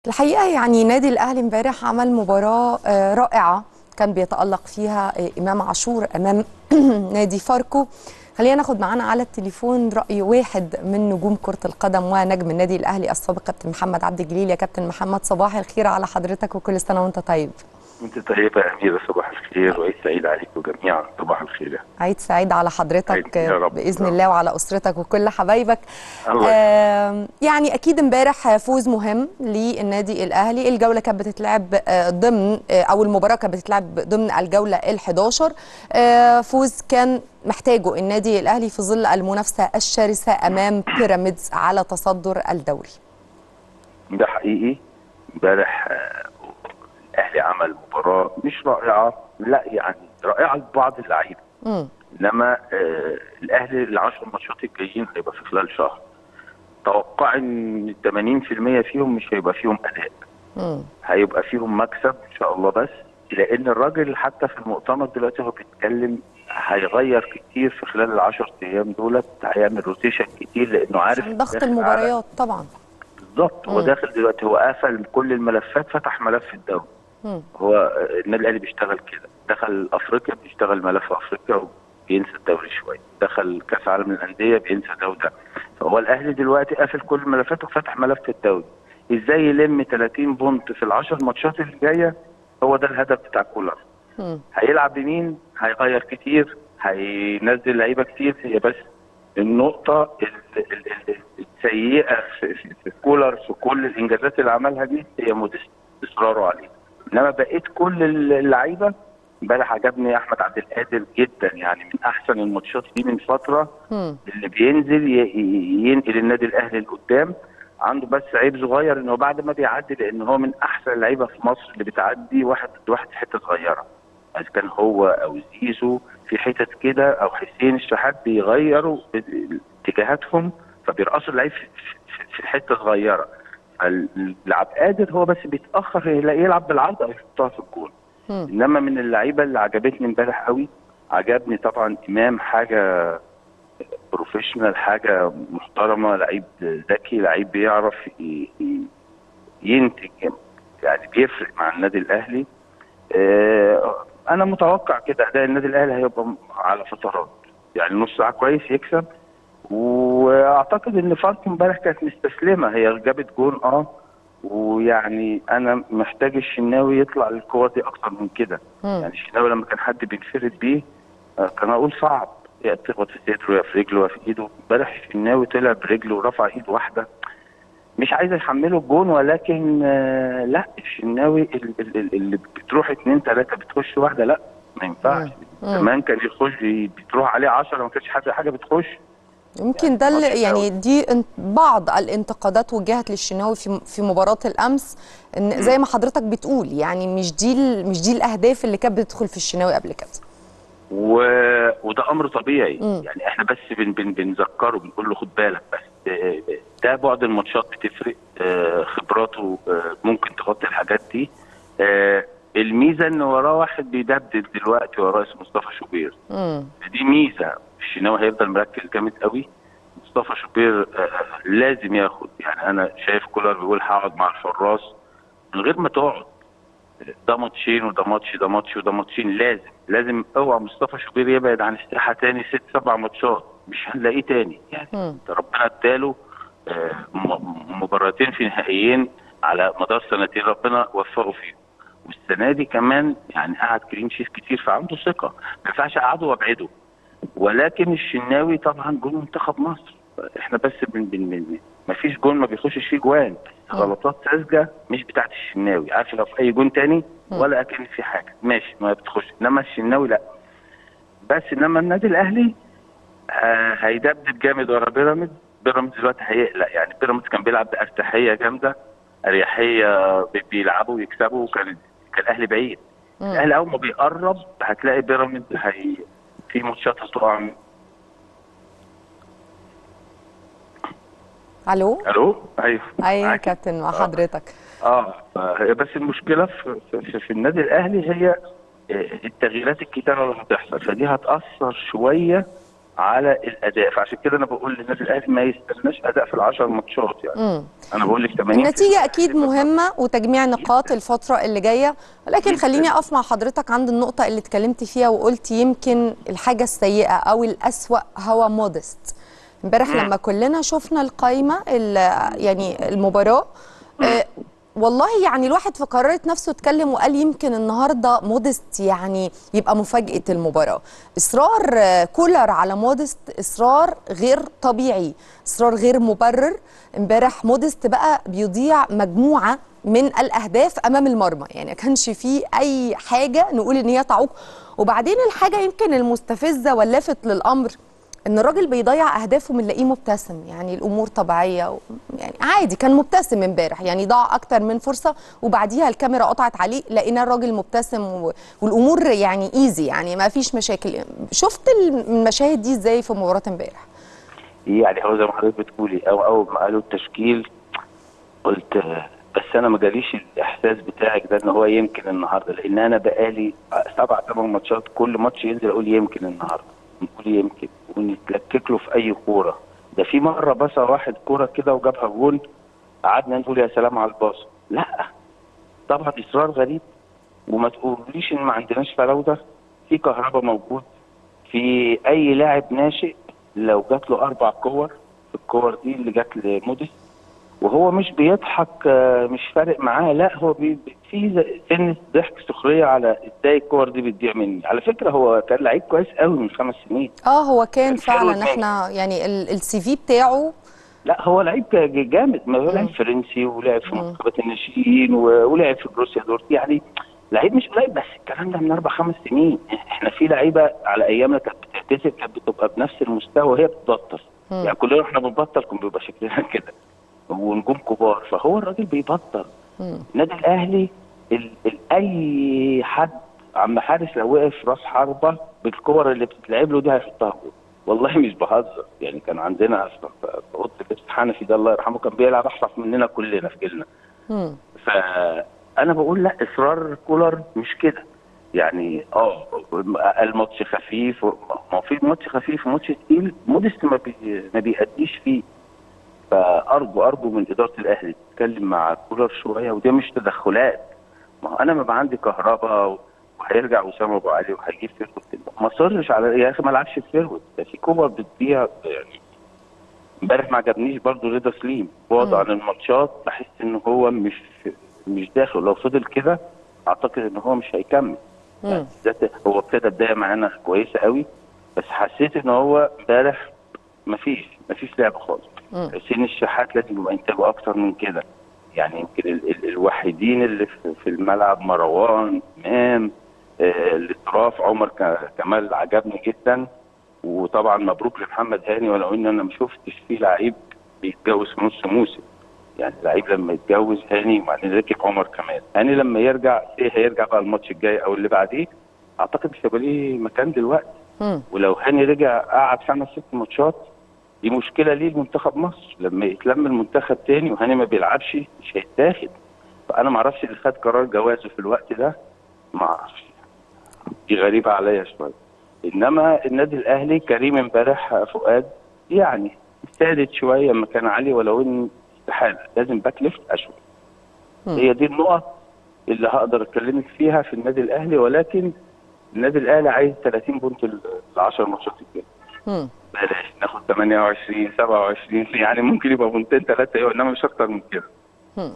الحقيقة يعني نادي الأهلي امبارح عمل مباراة آه، رائعة كان بيتألق فيها آه، إمام عاشور أمام نادي فاركو خلينا ناخد معانا على التليفون رأي واحد من نجوم كرة القدم ونجم النادي الأهلي السابق كابتن محمد عبد الجليل يا كابتن محمد صباح الخير على حضرتك وكل سنة وأنت طيب انت طيبة يا أميرة صباح الخير وعيد سعيد عليكم جميعا صباح الخير عيد سعيد على حضرتك عيد- يا رب. بإذن الله وعلى أسرتك وكل حبايبك الله آم، يعني أكيد امبارح فوز مهم للنادي الأهلي الجولة كانت بتتلعب آه، ضمن آه، أو المباراة كانت بتتلعب ضمن الجولة ال11 فوز كان محتاجه النادي الأهلي في ظل المنافسة الشرسة أمام بيراميدز على تصدر الدوري ده حقيقي امبارح آه، الأهلي عمل مباراة مش رائعة لا يعني رائعة لبعض اللعيبة مم. انما آه الاهلي العشر ماتشات الجايين هيبقى في خلال شهر توقع ان 80% فيهم مش هيبقى فيهم اداء مم. هيبقى فيهم مكسب ان شاء الله بس لان الراجل حتى في المؤتمر دلوقتي هو بيتكلم هيغير كتير في خلال العشر ايام دولت هيعمل روتيشن كتير لانه عارف عشان ضغط داخل على- المباريات طبعا بالظبط هو مم. داخل دلوقتي هو قفل كل الملفات فتح ملف الدوري مم. هو آه، النادي الاهلي بيشتغل كده دخل افريقيا بيشتغل ملف افريقيا وبينسى الدوري شويه دخل كاس عالم الانديه بينسى ده وده فهو الاهلي دلوقتي قافل كل الملفات وفتح ملف الدوري ازاي يلم 30 بونت في العشر ماتشات اللي جايه هو ده الهدف بتاع كولر مم. هيلعب بمين هيغير كتير هينزل لعيبه كتير هي بس النقطة ال- ال- ال- السيئة في, في, في كولر في كل الإنجازات اللي عملها دي هي مدس- إصراره عليها إنما بقيت كل اللعيبة امبارح عجبني أحمد عبد القادر جدا يعني من أحسن الماتشات دي من فترة مم. اللي بينزل ي- ي- ينقل النادي الأهلي لقدام عنده بس عيب صغير إنه بعد ما بيعدي لأن هو من أحسن اللعيبة في مصر اللي بتعدي واحد ضد واحد في حتة صغيرة إذا كان هو أو زيزو في حتت كده أو حسين الشحات بيغيروا اتجاهاتهم فبيرقصوا اللعيب في- في- في حتة صغيرة اللاعب قادر هو بس بيتأخر يلاقيه يلعب بالعرض أو يحطها في الجول مم. انما من اللعيبه اللي عجبتني امبارح قوي عجبني طبعا امام حاجه بروفيشنال حاجه محترمه لعيب ذكي لعيب بيعرف ي- ي- ينتج يعني بيفرق مع النادي الاهلي آه، انا متوقع كده اداء النادي الاهلي هيبقى على فترات يعني نص ساعه كويس يكسب واعتقد ان فاركو امبارح كانت مستسلمه هي جابت جون اه ويعني انا محتاج الشناوي يطلع للقوه دي اكتر من كده مم. يعني الشناوي لما كان حد بينفرد بيه آه، كان اقول صعب يا تخبط في صدره يا في رجله يا في ايده امبارح الشناوي طلع برجله ورفع ايد واحده مش عايز يحمله الجون ولكن آه، لا الشناوي ال- ال- ال- اللي بتروح اتنين تلاته بتخش واحده لا ما ينفعش مم. زمان كان يخش بتروح عليه 10 ما كانش حد حاجه بتخش يمكن ده اللي- ماتش يعني دي ان- بعض الانتقادات وجهت للشناوي في في مباراه الامس ان زي ما حضرتك بتقول يعني مش دي ال- مش دي الاهداف اللي كانت بتدخل في الشناوي قبل كده و... وده امر طبيعي مم. يعني احنا بس بن... بن... بنذكره بنقول له خد بالك بس آه، ده بعد الماتشات بتفرق آه، خبراته آه، ممكن تغطي الحاجات دي آه، الميزه ان وراه واحد بيدبدب دلوقتي وراه اسمه مصطفى شوبير امم دي ميزه الشناوي هيفضل مركز جامد قوي مصطفى شوبير آه، لازم ياخد يعني انا شايف كولر بيقول هقعد مع الحراس من غير ما تقعد ده ماتشين وده ماتش ده ماتش وده ماتشين لازم لازم اوعى مصطفى شوبير يبعد عن الساحه تاني ست سبع ماتشات مش هنلاقيه تاني يعني مم. ده ربنا اداله آه، م- مباراتين في نهائيين على مدار سنتين ربنا وفقه فيهم والسنه دي كمان يعني قعد كلين شيت كتير فعنده ثقه ما ينفعش اقعده وابعده ولكن الشناوي طبعا جول منتخب مصر احنا بس بن بن بن ما فيش جول ما بيخشش فيه جوان بس غلطات ساذجه مش بتاعت الشناوي عارف لو في اي جون تاني ولا اكن في حاجه ماشي ما بتخش انما الشناوي لا بس انما النادي الاهلي آه، هيدبدب جامد ورا بيراميدز بيراميدز دلوقتي هيقلق يعني بيراميدز كان بيلعب بارتياحيه جامده اريحيه بي- بيلعبوا ويكسبوا وكان كان الاهلي بعيد مم. الاهلي اول ما بيقرب هتلاقي بيراميدز هي في ماتشات هتقع من- الو الو ايوه ايوه معاك. كابتن مع آه. حضرتك اه فهي بس المشكله في, في, في النادي الاهلي هي آه، التغييرات الكتيره اللي هتحصل فدي هتاثر شويه على الاداء فعشان كده انا بقول للنادي الاهلي ما يستناش اداء في العشر ماتشات يعني مم. انا بقول لك 80 النتيجة أكيد مهمة وتجميع نقاط الفترة اللي جاية ولكن خليني أقف مع حضرتك عند النقطة اللي اتكلمت فيها وقلت يمكن الحاجة السيئة أو الأسوأ هو مودست امبارح لما كلنا شفنا القايمة ال- يعني المباراة آه، والله يعني الواحد في قرارة نفسه اتكلم وقال يمكن النهارده مودست يعني يبقى مفاجأة المباراة إصرار آه، كولر على مودست إصرار غير طبيعي إصرار غير مبرر امبارح مودست بقى بيضيع مجموعة من الأهداف أمام المرمى يعني ما كانش فيه أي حاجة نقول إن هي تعوق وبعدين الحاجة يمكن المستفزة واللافت للأمر ان الراجل بيضيع اهدافه بنلاقيه مبتسم يعني الامور طبيعيه و... يعني عادي كان مبتسم امبارح يعني ضاع اكتر من فرصه وبعديها الكاميرا قطعت عليه لقينا الراجل مبتسم و... والامور يعني ايزي يعني ما فيش مشاكل شفت المشاهد دي ازاي في مباراه امبارح يعني هو زي ما حضرتك بتقولي او اول ما قالوا التشكيل قلت آه، بس انا ما جاليش الاحساس بتاعك ده ان هو يمكن النهارده لان انا بقالي سبع ثمان ماتشات كل ماتش ينزل اقول يمكن النهارده نقول يمكن ونتلكك له في اي كوره ده في مره بس واحد كوره كده وجابها جول قعدنا نقول يا سلام على الباص لا طبعا اصرار غريب وما تقوليش ان ما عندناش فراوده في كهرباء موجود في اي لاعب ناشئ لو جات له اربع كور في الكور دي اللي جات لموديس وهو مش بيضحك آه، مش فارق معاه لا هو بي بي- في زي- سن ضحك سخريه على ازاي الكور دي بتضيع مني على فكره هو كان لعيب كويس قوي من خمس سنين اه هو كان الفيرود فعلا ماشي. احنا يعني السي في بتاعه لا هو لعيب ج- جامد ما هو لعيب فرنسي ولعب في منتخبات الناشئين و- ولعب في بروسيا دورت يعني لعيب مش قليل بس الكلام ده من اربع خمس سنين احنا في لعيبه على ايامنا كانت بتعتزل كانت بتبقى بنفس المستوى وهي بتبطل يعني كلنا احنا بنبطل كان بيبقى شكلنا كده ونجوم كبار فهو الراجل بيبطل النادي الاهلي ال ال اي حد عم حارس لو وقف راس حربه بالكور اللي بتتلعب له دي هيحطها جول والله مش بهزر يعني كان عندنا في في اوضه اللبس حنفي ده الله يرحمه كان بيلعب احرف مننا كلنا في جيلنا مم. فانا بقول لا اصرار كولر مش كده يعني اه الماتش خفيف ما هو في ماتش خفيف وماتش تقيل مودست ما, بي ما بيأديش فيه فارجو ارجو من اداره الاهلي تتكلم مع كولر شويه ودي مش تدخلات ما هو انا ما عندي كهرباء وهيرجع وسام ابو علي وهيجيب فيرود ما اصرش على يا اخي ما لعبش في فيرود ده في كور بتضيع يعني امبارح ما عجبنيش برضو رضا سليم بعد عن الماتشات بحس ان هو مش مش داخل لو فضل كده اعتقد ان هو مش هيكمل مم. ذات هو ابتدى بدايه معانا كويسه قوي بس حسيت ان هو امبارح مفيش مفيش لعب خالص حسين الشحات لازم يبقى انتاجه اكتر من كده يعني يمكن ال ال الوحيدين اللي في- في الملعب مروان امام آه الاطراف عمر ك- كمال عجبني جدا وطبعا مبروك لمحمد هاني ولو ان انا ما شفتش فيه لعيب بيتجوز في نص موسم يعني لعيب لما يتجوز هاني وبعدين ركب عمر كمال هاني لما يرجع ايه هيرجع بقى الماتش الجاي او اللي بعديه اعتقد مش هيبقى ليه مكان دلوقتي مم. ولو هاني رجع قعد خمس ست ماتشات دي مشكله ليه لمنتخب مصر لما يتلم المنتخب تاني وهاني ما بيلعبش مش هيتاخد فانا ما اعرفش اللي خد قرار جوازه في الوقت ده ما اعرفش دي غريبه عليا شويه انما النادي الاهلي كريم امبارح فؤاد يعني سادت شويه لما كان علي ولو ان استحاله لازم باك ليفت اشول هي دي النقط اللي هقدر اكلمك فيها في النادي الاهلي ولكن النادي الاهلي عايز 30 بونت ال 10 ماتشات الجايه مم. بلاش ناخد 28 27 يعني ممكن يبقى بونتين ثلاثه انما مش اكتر من كده مم.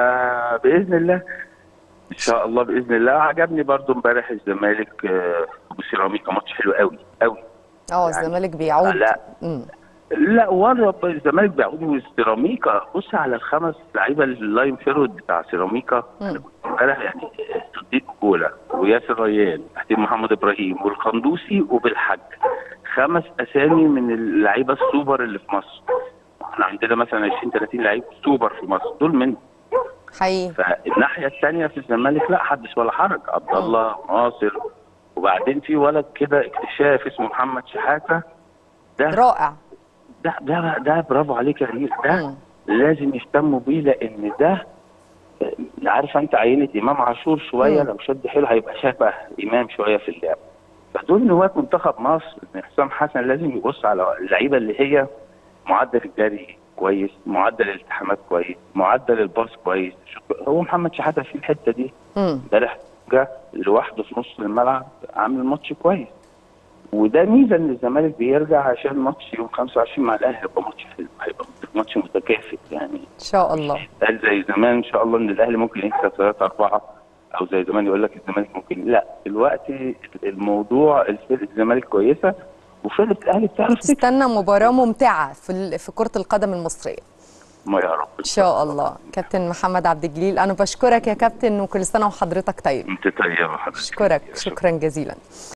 فباذن الله ان شاء الله باذن الله عجبني برضو امبارح الزمالك آه، وسيراميكا ماتش حلو قوي قوي اه يعني- الزمالك بيعود لا مم. لا ورا الزمالك بيعودوا سيراميكا بص على الخمس لعيبه اللاين فيرود بتاع سيراميكا انا كنت امبارح يعني صديق كولا وياسر ريان حسين محمد ابراهيم والقندوسي وبالحج خمس اسامي من اللعيبه السوبر اللي في مصر احنا عندنا مثلا 20 30 لعيب سوبر في مصر دول منهم حقيقي فالناحيه الثانيه في الزمالك لا حدث ولا حرج عبد الله ناصر وبعدين في ولد كده اكتشاف اسمه محمد شحاته ده رائع ده ده ده برافو عليك يا ريس ده مم. لازم يهتموا بيه لان ده آه، عارف انت عينه امام عاشور شويه مم. لو شد حيله هيبقى شبه امام شويه في اللعب دول نواه منتخب مصر إن حسام حسن لازم يبص على اللعيبه اللي هي معدل الجري كويس معدل الالتحامات كويس معدل الباص كويس هو محمد شحاته في الحته دي مم. امبارح جه لوحده في نص الملعب عامل ماتش كويس وده ميزه ان الزمالك بيرجع عشان ماتش يوم 25 مع الاهلي هيبقى ماتش حلو هيبقى ماتش متكافئ يعني ان شاء الله قال زي زمان ان شاء الله ان الاهلي ممكن يكسب 3 4 او زي زمان يقول لك الزمالك ممكن لا دلوقتي الموضوع الفرقه الزمالك كويسه وفرقه الاهلي بتعرف تكسب تستنى مباراه ممتعه في ال- في كره القدم المصريه ما يا رب ان شاء الله كابتن محمد عبد الجليل انا بشكرك يا كابتن وكل سنه وحضرتك طيب انت طيبه حضرتك اشكرك شكرا جزيلا